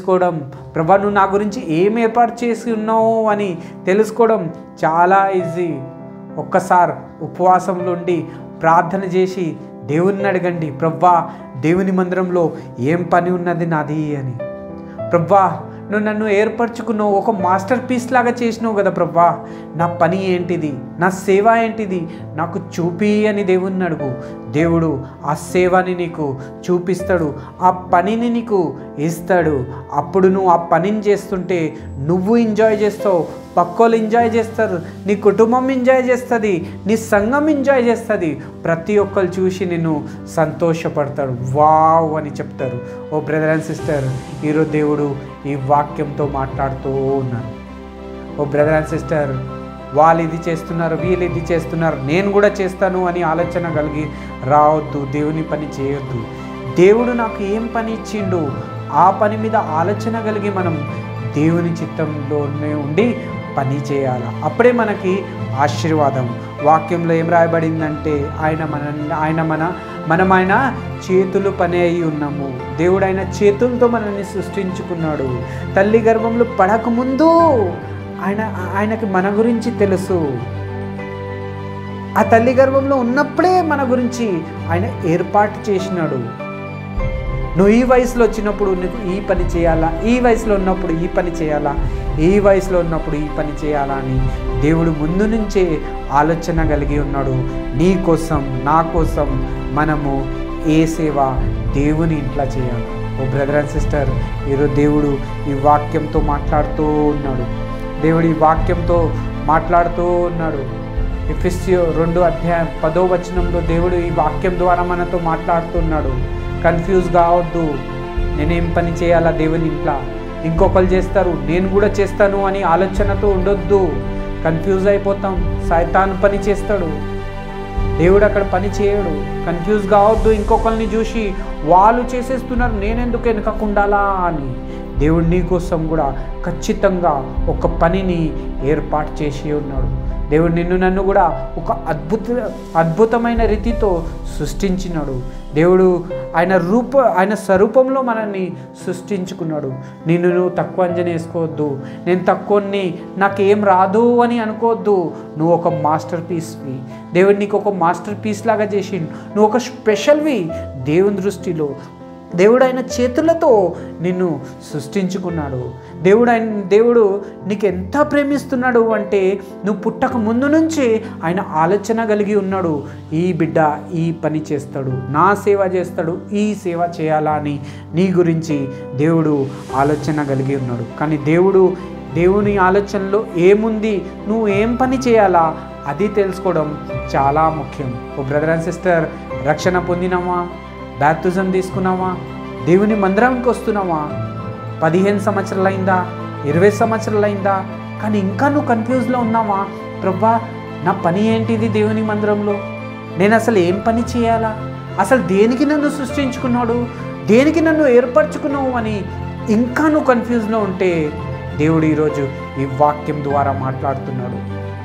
తెలుసుకోవడం ప్రభా నువ్వు నా గురించి ఏం ఏర్పాటు చేసి ఉన్నావు అని తెలుసుకోవడం చాలా ఈజీ ఒక్కసారి ఉపవాసంలో ఉండి ప్రార్థన చేసి దేవుని అడగండి ప్రవ్వా దేవుని మందిరంలో ఏం పని ఉన్నది నాది అని ప్రవ్వా నువ్వు నన్ను ఏర్పరచుకున్నావు ఒక మాస్టర్ పీస్ లాగా చేసినావు కదా ప్రవ్వా నా పని ఏంటిది నా సేవ ఏంటిది నాకు చూపి అని దేవుణ్ణి అడుగు దేవుడు ఆ సేవని నీకు చూపిస్తాడు ఆ పనిని నీకు ఇస్తాడు అప్పుడు నువ్వు ఆ పనిని చేస్తుంటే నువ్వు ఎంజాయ్ చేస్తావు పక్కోళ్ళు ఎంజాయ్ చేస్తారు నీ కుటుంబం ఎంజాయ్ చేస్తుంది నీ సంఘం ఎంజాయ్ చేస్తుంది ప్రతి ఒక్కరు చూసి నిన్ను సంతోషపడతాడు వావ్ అని చెప్తారు ఓ బ్రదర్ అండ్ సిస్టర్ ఈరోజు దేవుడు ఈ వాక్యంతో మాట్లాడుతూ ఉన్నారు ఓ బ్రదర్ అండ్ సిస్టర్ వాళ్ళు ఇది చేస్తున్నారు వీళ్ళు ఇది చేస్తున్నారు నేను కూడా చేస్తాను అని ఆలోచన కలిగి రావద్దు దేవుని పని చేయొద్దు దేవుడు నాకు ఏం పని ఇచ్చిండు ఆ పని మీద ఆలోచన కలిగి మనం దేవుని చిత్తంలోనే ఉండి పని చేయాలి అప్పుడే మనకి ఆశీర్వాదం వాక్యంలో ఏం రాయబడిందంటే ఆయన మన ఆయన మన మనం ఆయన చేతులు పని అయి ఉన్నాము దేవుడు ఆయన చేతులతో మనల్ని సృష్టించుకున్నాడు తల్లి గర్భంలో పడకముందు ఆయన ఆయనకి మన గురించి తెలుసు ఆ తల్లి గర్భంలో ఉన్నప్పుడే మన గురించి ఆయన ఏర్పాటు చేసినాడు నువ్వు ఈ వయసులో వచ్చినప్పుడు నీకు ఈ పని చేయాలా ఈ వయసులో ఉన్నప్పుడు ఈ పని చేయాలా ఈ వయసులో ఉన్నప్పుడు ఈ పని చేయాలా అని దేవుడు ముందు నుంచే ఆలోచన కలిగి ఉన్నాడు నీ కోసం నా కోసం మనము ఏ సేవ దేవుని ఇంట్లో చేయాలి ఓ బ్రదర్ అండ్ సిస్టర్ ఈరోజు దేవుడు ఈ వాక్యంతో మాట్లాడుతూ ఉన్నాడు దేవుడు ఈ వాక్యంతో మాట్లాడుతూ ఉన్నాడు ఎఫ్ఎస్సియో రెండు అధ్యాయం పదో వచనంలో దేవుడు ఈ వాక్యం ద్వారా మనతో మాట్లాడుతున్నాడు కన్ఫ్యూజ్ కావద్దు నేనేం పని చేయాలా దేవుని ఇంట్లో ఇంకొకరు చేస్తారు నేను కూడా చేస్తాను అని ఆలోచనతో ఉండొద్దు కన్ఫ్యూజ్ అయిపోతాం సైతాన్ పని చేస్తాడు దేవుడు అక్కడ పని చేయడు కన్ఫ్యూజ్ కావద్దు ఇంకొకరిని చూసి వాళ్ళు చేసేస్తున్నారు నేనెందుకు వెనకకుండాలా అని దేవుడు నీ కోసం కూడా ఖచ్చితంగా ఒక పనిని ఏర్పాటు చేసి ఉన్నాడు దేవుడు నిన్ను నన్ను కూడా ఒక అద్భుత అద్భుతమైన రీతితో సృష్టించినాడు దేవుడు ఆయన రూప ఆయన స్వరూపంలో మనల్ని సృష్టించుకున్నాడు నిన్ను నువ్వు తక్కువ అంజన వేసుకోవద్దు నేను తక్కువని నాకేం రాదు అని అనుకోవద్దు నువ్వు ఒక మాస్టర్ పీస్వి దేవుడు నీకు ఒక మాస్టర్ పీస్ లాగా చేసిండు నువ్వు ఒక స్పెషల్వి దేవుని దృష్టిలో దేవుడు ఆయన చేతులతో నిన్ను సృష్టించుకున్నాడు దేవుడు ఆయన దేవుడు నీకు ఎంత ప్రేమిస్తున్నాడు అంటే నువ్వు పుట్టక ముందు నుంచే ఆయన ఆలోచన కలిగి ఉన్నాడు ఈ బిడ్డ ఈ పని చేస్తాడు నా సేవ చేస్తాడు ఈ సేవ చేయాలా అని నీ గురించి దేవుడు ఆలోచన కలిగి ఉన్నాడు కానీ దేవుడు దేవుని ఆలోచనలో ఏముంది నువ్వు ఏం పని చేయాలా అది తెలుసుకోవడం చాలా ముఖ్యం ఓ బ్రదర్ అండ్ సిస్టర్ రక్షణ పొందినామా బ్యాప్టిజం తీసుకున్నావా దేవుని మందిరానికి వస్తున్నావా పదిహేను సంవత్సరాలు అయిందా ఇరవై సంవత్సరాలు అయిందా కానీ ఇంకా నువ్వు కన్ఫ్యూజ్లో ఉన్నావా ప్రభా నా పని ఏంటిది దేవుని మందిరంలో నేను అసలు ఏం పని చేయాలా అసలు దేనికి నన్ను సృష్టించుకున్నాడు దేనికి నన్ను ఏర్పరచుకున్నావు అని ఇంకా నువ్వు కన్ఫ్యూజ్లో ఉంటే దేవుడు ఈరోజు ఈ వాక్యం ద్వారా మాట్లాడుతున్నాడు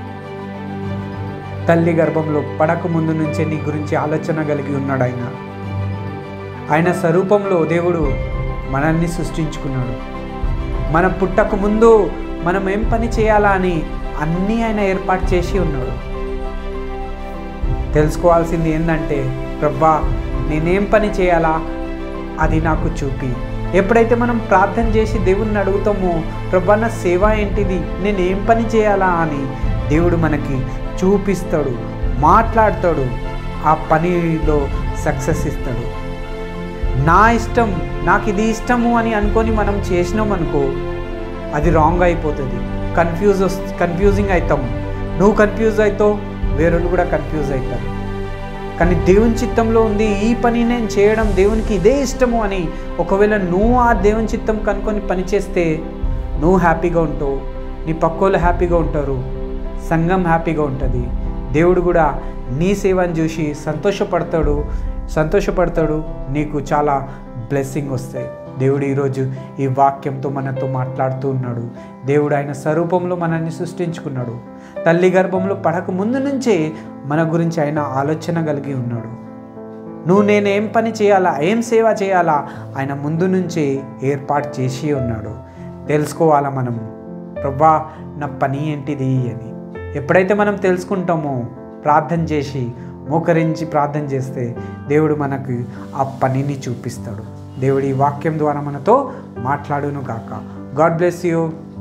తల్లి గర్భంలో పడక ముందు నుంచే నీ గురించి ఆలోచన కలిగి ఉన్నాడు ఆయన ఆయన స్వరూపంలో దేవుడు మనల్ని సృష్టించుకున్నాడు మన పుట్టక ముందు మనం ఏం పని చేయాలా అని అన్నీ ఆయన ఏర్పాటు చేసి ఉన్నాడు తెలుసుకోవాల్సింది ఏంటంటే ప్రభా నేనేం పని చేయాలా అది నాకు చూపి ఎప్పుడైతే మనం ప్రార్థన చేసి దేవుణ్ణి అడుగుతామో ప్రభా నా సేవ ఏంటిది నేను ఏం పని చేయాలా అని దేవుడు మనకి చూపిస్తాడు మాట్లాడతాడు ఆ పనిలో సక్సెస్ ఇస్తాడు నా ఇష్టం నాకు ఇది ఇష్టము అని అనుకొని మనం చేసినాం అనుకో అది రాంగ్ అయిపోతుంది కన్ఫ్యూజ్ వస్ కన్ఫ్యూజింగ్ అవుతాం నువ్వు కన్ఫ్యూజ్ అవుతావు వేరొకరు కూడా కన్ఫ్యూజ్ అవుతారు కానీ దేవుని చిత్తంలో ఉంది ఈ పని నేను చేయడం దేవునికి ఇదే ఇష్టము అని ఒకవేళ నువ్వు ఆ దేవుని చిత్తం కనుక్కొని పని చేస్తే నువ్వు హ్యాపీగా ఉంటావు నీ పక్కోళ్ళు హ్యాపీగా ఉంటారు సంఘం హ్యాపీగా ఉంటుంది దేవుడు కూడా నీ సేవను చూసి సంతోషపడతాడు సంతోషపడతాడు నీకు చాలా బ్లెస్సింగ్ వస్తాయి దేవుడు ఈరోజు ఈ వాక్యంతో మనతో మాట్లాడుతూ ఉన్నాడు దేవుడు ఆయన స్వరూపంలో మనల్ని సృష్టించుకున్నాడు తల్లి గర్భంలో పడక ముందు నుంచే మన గురించి ఆయన ఆలోచన కలిగి ఉన్నాడు నువ్వు నేనేం పని చేయాలా ఏం సేవ చేయాలా ఆయన ముందు నుంచే ఏర్పాటు చేసి ఉన్నాడు తెలుసుకోవాలా మనం ప్రభా నా పని ఏంటిది అని ఎప్పుడైతే మనం తెలుసుకుంటామో ప్రార్థన చేసి మోకరించి ప్రార్థన చేస్తే దేవుడు మనకు ఆ పనిని చూపిస్తాడు దేవుడి వాక్యం ద్వారా మనతో మాట్లాడును కాక గాడ్ బ్లెస్ యూ